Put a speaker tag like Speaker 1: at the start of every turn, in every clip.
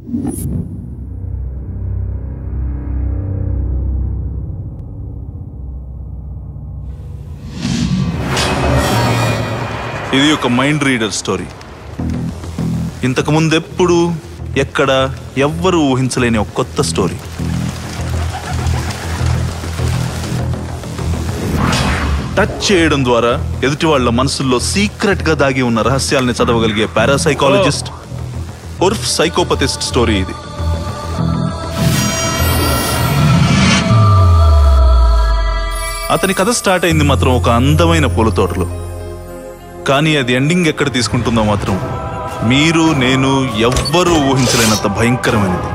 Speaker 1: ఇది ఒక mind reader story ఇంతకు ముందు ఎప్పుడు ఎక్కడ ఎవ్వరూ ఊహించలేని ఒక కొత్త స్టోరీ టచ్ చేయడం ద్వారా ఎదుటి వాళ్ళ మనసుల్లో సీక్రెట్ గా దాగి ఉన్న రహస్యాల్ని చదవగలిగే పారాసైకాలజిస్ట్ ఉర్ఫ్ సైకోపతిస్ట్ స్టోరీ ఇది అతని కథ స్టార్ట్ అయింది మాత్రం ఒక అందమైన పూల తోటలో కానీ అది ఎండింగ్ ఎక్కడ తీసుకుంటుందో మాత్రం మీరు నేను ఎవ్వరూ ఊహించలేనంత భయంకరమైనది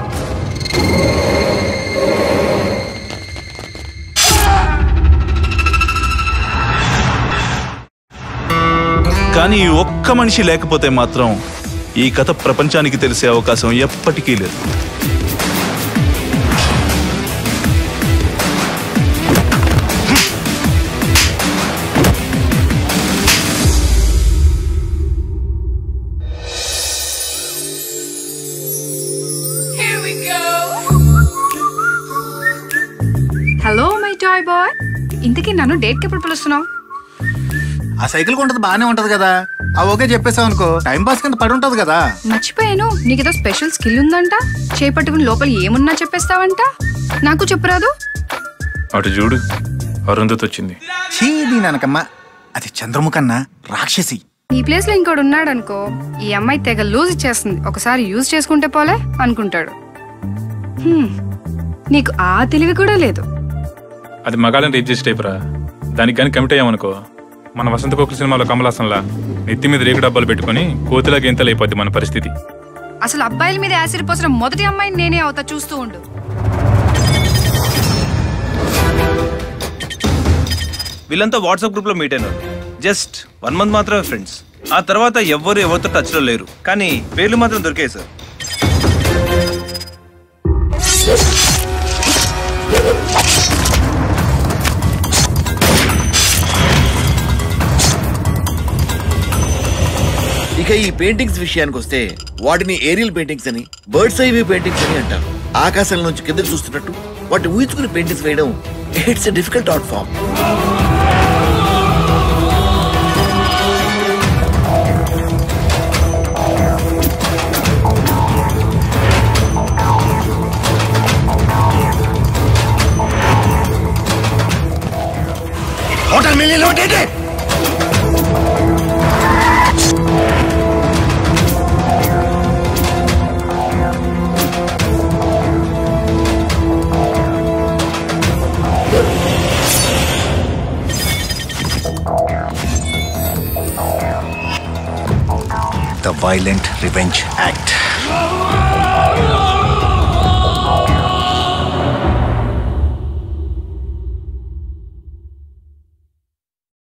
Speaker 1: కానీ ఈ ఒక్క మనిషి లేకపోతే మాత్రం ఈ కథ ప్రపంచానికి తెలిసే అవకాశం ఎప్పటికీ లేదు
Speaker 2: Here we go.
Speaker 3: Hello my toy boy ఇంతకీ నన్ను డేట్కి ఎప్పుడు పిలుస్తున్నావు
Speaker 4: ఆ సైకిల్ కొంటది బానే ఉంటది కదా ఆ ఓకే చెప్పేసావు అనుకో టైం పాస్ కింద పడి ఉంటది కదా
Speaker 3: మర్చిపోయాను నీకేదో స్పెషల్ స్కిల్ ఉందంట చేపట్టుకుని లోపల ఏమున్నా చెప్పేస్తావంట నాకు చెప్పరాదు
Speaker 5: అటు చూడు అరుంధతి వచ్చింది
Speaker 4: చీ దీనకమ్మ అది చంద్రముఖన్న రాక్షసి
Speaker 3: ఈ ప్లేస్ లో ఇంకోడు ఉన్నాడు అనుకో ఈ అమ్మాయి తెగ లూజ్ ఇచ్చేస్తుంది ఒకసారి యూజ్ చేసుకుంటే పోలే అనుకుంటాడు హ్మ్, నీకు ఆ తెలివి కూడా లేదు
Speaker 5: అది మగాళ్ళని రేప్ చేసే టైప్ రా దానికి కానీ కమిట్ అయ్యామనుకో మన వసంత కోకుల సినిమాలో కమలాసంలా నెత్తి మీద రేకు డబ్బాలు పెట్టుకొని కోతిలా గింతలు అయిపోద్ది మన పరిస్థితి
Speaker 3: అసలు అబ్బాయిల మీద యాసిడ్ పోసిన మొదటి అమ్మాయిని నేనే అవుతా చూస్తూ ఉండు
Speaker 6: వీళ్ళంతా వాట్సాప్ గ్రూప్ లో మీట్ అయినారు జస్ట్ వన్ మంత్ మాత్రమే ఫ్రెండ్స్ ఆ తర్వాత ఎవ్వరు ఎవరితో టచ్ లో లేరు కానీ పేర్లు మాత్రం దొరికాయి సార్
Speaker 7: ఇక ఈ పెయింటింగ్స్ విషయానికి వస్తే వాటిని ఏరియల్ పెయింటింగ్స్ అని బర్డ్స్ ఐ వ్యూ పెయింటింగ్స్ అని అంటారు ఆకాశం నుంచి కిందకు చూస్తున్నట్టు వాటి ఊహించుకుని పెయింటింగ్స్ వేయడం it's a difficult art form hotel million ఏంటి
Speaker 4: ద వైలెంట్ రివెంజ్ యాక్ట్